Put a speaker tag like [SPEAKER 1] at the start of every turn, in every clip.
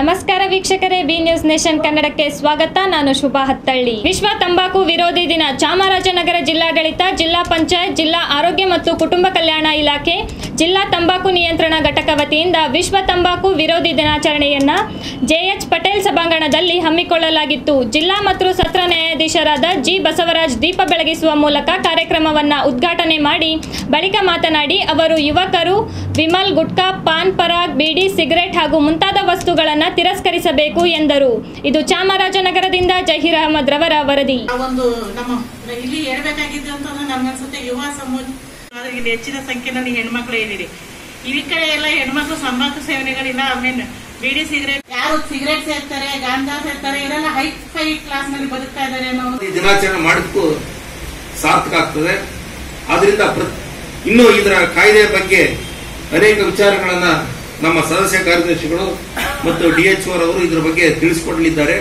[SPEAKER 1] ನಮಸ್ಕಾರ ವೀಕ್ಷಕರೇ B News nation ಕನ್ನಡಕ್ಕೆ ಸ್ವಾಗತ ನಾನು ಶುಭಾ ಹತ್ತಳ್ಳಿ ವಿಶ್ವ ತಂಬಾಕು ವಿರೋಧಿ ದಿನ ಚಾಮರಾಜನಗರ ಜಿಲ್ಲಾಡಳಿತ ಜಿಲ್ಲಾ ಪಂಚಾಯತ್ ಜಿಲ್ಲಾ ಆರೋಗ್ಯ ಮತ್ತು ಕುಟುಂಬ ಕಲ್ಯಾಣ ಇಲಾಖೆ ಜಿಲ್ಲಾ ತಂಬಾಕು ನಿಯಂತ್ರಣ ಘಟಕ ವತಿಯಿಂದ ವಿಶ್ವ ತಂಬಾಕು ವಿರೋಧಿ ದಿನಾಚರಣೆಯನ್ನ ಜೆಎಚ್ ಪಟೇಲ್ ಸಭಾಂಗಣದಲ್ಲಿ ಹಮ್ಮಿಕೊಳ್ಳಲಾಗಿತ್ತು ಜಿಲ್ಲಾ ಮತ್ತು ಸತ್ರ ನ್ಯಾಯಾಧೀಶರಾದ ಜಿ ಬಸವರಾಜ್ ದೀಪ ಬೆಳಗಿಸುವ ಮೂಲಕ ಕಾರ್ಯಕ್ರಮವನ್ನ ಉದ್ಘಾಟನೆ ಮಾಡಿ ಬಳಿಕ ಮಾತನಾಡಿ ಅವರು ಯುವಕರು ವಿಮಲ್ ಗುಟ್ಕಾ ಪಾನ್ ಪರಾಗ್ ಬೀಡಿ ಸಿಗರೆಟ್ ಹಾಗೂ ಮುಂತಾದ ವಸ್ತುಗಳನ್ನು ತಿರಸ್ಕರಿಸಬೇಕು ಎಂದರು ಇದು ಚಾಮರಾಜನಗರದಿಂದ ಜಹೀರ್ ಅಹಮದ್ ರವರ ವರದಿ
[SPEAKER 2] ಆ ಒಂದು ನಮ್ಮ ಇಲ್ಲಿ ಹೇಳ್ಬೇಕಾಗಿದ್ದು ಅಂತಂದ್ರೆ ನನ್ಗನ್ಸುತ್ತೆ ಯುವ ಸಮೂಹ ಆದ್ರೆ ಇಲ್ಲಿ ಹೆಚ್ಚಿನ ಸಂಖ್ಯೆಯಲ್ಲಿ ಹೆಣ್ಮಕ್ಳು ಇದ್ದೀರಿ ಈ ಕಡೆ ಎಲ್ಲ ಹೆಣ್ಮಕ್ಳು ತಂಬಾಕು ಸೇವನೆಗಳಿಲ್ಲ ಆಮೇಲೆ ಬೀಡಿ ಸಿಗರೇಟ್ ಯಾರು ಸಿಗರೇಟ್ ಸೇರ್ತಾರೆ ಗಾಂಜಾ ಸೇರ್ತಾರೆ ಇವರೆಲ್ಲ ಹೈ ಫೈ ಕ್ಲಾಸ್ ನಲ್ಲಿ ಬದುಕ್ತಾ ಇದಾರೆ ಅನ್ನೋ ಒಂದು
[SPEAKER 3] ಈ ದಿನಾಚರಣೆ ಮಾಡಿದ್ದು ಸಾರ್ಥಕ ಆಗ್ತದೆ ಆದ್ರಿಂದ ಪ್ರ- ಇನ್ನು ಇದರ ಕಾಯ್ದೆಯ ಬಗ್ಗೆ ಅನೇಕ ವಿಚಾರಗಳನ್ನ ನಮ್ಮ ಸದಸ್ಯ ಕಾರ್ಯದರ್ಶಿಗಳು ಮತ್ತು ಡಿಎಚ್ ಅವರು ಇದರ ಬಗ್ಗೆ ತಿಳಿಸಿಕೊಡಲಿದ್ದಾರೆ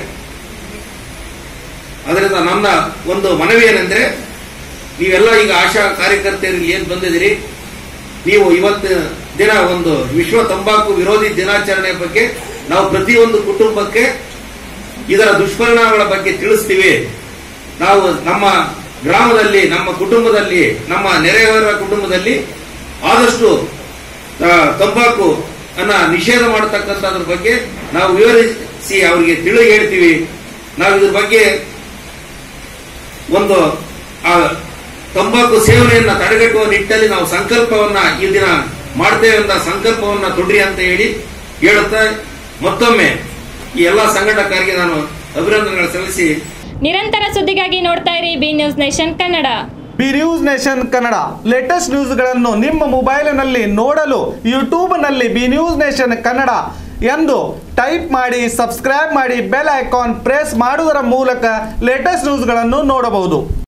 [SPEAKER 3] ಅದರಿಂದ ನನ್ನ ಒಂದು ಮನವಿ ಏನೆಂದ್ರೆ ನೀವೆಲ್ಲ ಈಗ ಆಶಾ ಕಾರ್ಯಕರ್ತೆಯರಿಗೆ ಏನ್ ಬಂದಿದ್ದೀರಿ ನೀವು ಇವತ್ತು ದಿನ ಒಂದು ವಿಶ್ವ ತಂಬಾಕು ವಿರೋಧಿ ದಿನಾಚರಣೆ ಬಗ್ಗೆ ನಾವು ಪ್ರತಿಯೊಂದು ಕುಟುಂಬಕ್ಕೆ ಇದರ ದುಷ್ಪರಿಣಾಮಗಳ ಬಗ್ಗೆ ತಿಳಿಸ್ತೀವಿ ನಾವು ನಮ್ಮ ಗ್ರಾಮದಲ್ಲಿ ನಮ್ಮ ಕುಟುಂಬದಲ್ಲಿ ನಮ್ಮ ನೆರೆಹೊರೆಯ ಕುಟುಂಬದಲ್ಲಿ ಆದಷ್ಟು ಆ, ತಂಬಾಕು ಅನ್ನ ನಿಷೇಧ ಮಾಡತಕ್ಕಂಥದ್ರ ಬಗ್ಗೆ ನಾವು ವಿವರಿಸಿ ಅವರಿಗೆ ತಿಳಿ ಹೇಳ್ತೀವಿ ನಾವು ಇದ್ರ ಬಗ್ಗೆ ಒಂದು ಆ ತಂಬಾಕು ಸೇವನೆಯನ್ನ ತಡೆಗಟ್ಟುವ ನಿಟ್ಟಲ್ಲಿ ನಾವು ಸಂಕಲ್ಪವನ್ನ ಈ ದಿನ ಮಾಡ್ತೇವೆ ಅಂತ ಸಂಕಲ್ಪವನ್ನ ತೊಡ್ರಿ ಅಂತ ಹೇಳಿ ಹೇಳುತ್ತಾ ಮತ್ತೊಮ್ಮೆ ಈ ಎಲ್ಲಾ ಸಂಘಟಕರಿಗೆ ನಾನು ಅಭಿನಂದನೆಗಳು ಸಲ್ಲಿಸಿ
[SPEAKER 1] ನಿರಂತರ ಸುದ್ದಿಗಾಗಿ ನೋಡ್ತಾ ಇರಿ B News Nation Kannada
[SPEAKER 4] B News Nation Kannada latest ನ್ಯೂಸ್ಗಳನ್ನು ನಿಮ್ಮ ಮೊಬೈಲಿನಲ್ಲಿ ನೋಡಲು ಯೂಟ್ಯೂಬ್ನಲ್ಲಿ ಬಿ ನ್ಯೂಸ್ ನೇಷನ್ ಕನ್ನಡ ಎಂದು ಟೈಪ್ ಮಾಡಿ ಸಬ್ಸ್ಕ್ರೈಬ್ ಮಾಡಿ ಬೆಲ್ ಐಕಾನ್ ಪ್ರೆಸ್ ಮಾಡುವುದರ ಮೂಲಕ ಲೇಟೆಸ್ಟ್ ನ್ಯೂಸ್ಗಳನ್ನು ನೋಡಬಹುದು